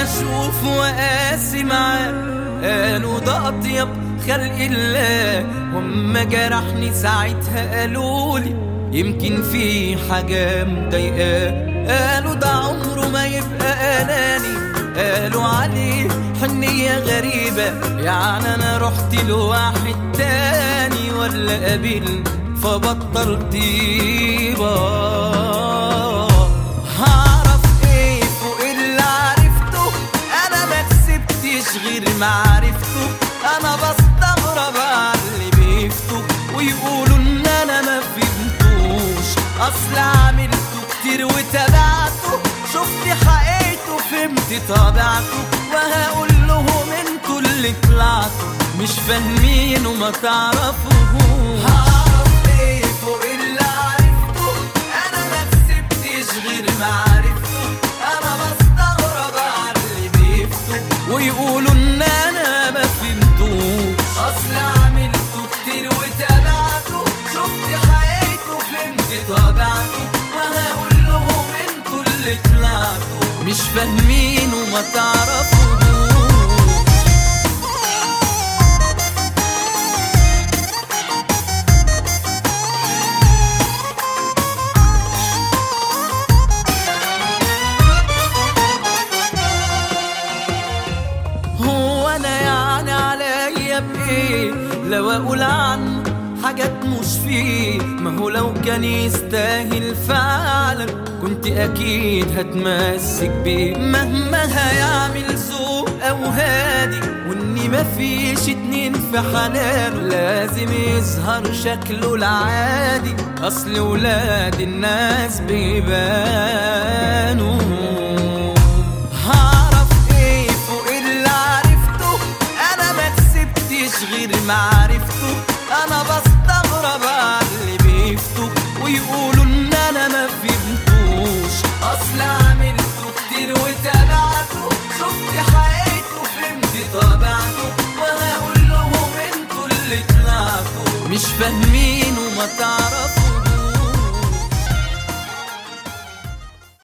اشوف وقاسي معاه قالوا ده اطيب خلق الله واما جرحني ساعتها قالولي يمكن في حاجة مضايقاه قالوا ده عمره ما يبقى اناني قالوا عليه حنية غريبة يعني انا رحت لواحد تاني ولا قابل فبطل طيبة هعرف ايه فوق اللي عرفته انا ما كسبتش غير معرفته انا بستغرب على اللي بيفتوا ويقولوا ان انا ما فهمتوش اصل عملته كتير وتابعته شفت حقيقته فهمت طبيعته وهقول لهم انتوا اللي طلعتوا مش فاهمين وما تعرفوهوش هعرف ايه فوق اللي عرفته انا ما كسبتش غير معرفته انا بستغرب على اللي بيفتوا ويقولوا ان انا ما فهمتوش اصل عملته كتير وتابعته شفت حقيقته فهمت طبيعته وهقول لهم انتوا اللي طلعتوا مش فاهمين وما تعرفوش هو انا يعني عليا بايه لو اقول عنه حاجات مش فيه ما هو لو كان يستاهل فعلا كنت اكيد هتمسك بيه مهما هيعمل ذوق او هادي واني مفيش اتنين في حنانه لازم يظهر شكله العادي اصل ولاد الناس بيبانوا هعرف ايه فوق اللي عرفته انا ما كسبتش غير معرفته انا بستغرب على اللي بيفتوا ويقولوا ان انا ما فهمتوش اصل عملته كتير وتابعته شفت حقيقته فهمت طبيعته وهقول لهم انتوا اللي طلعتوا مش فاهمين وما تعرفوا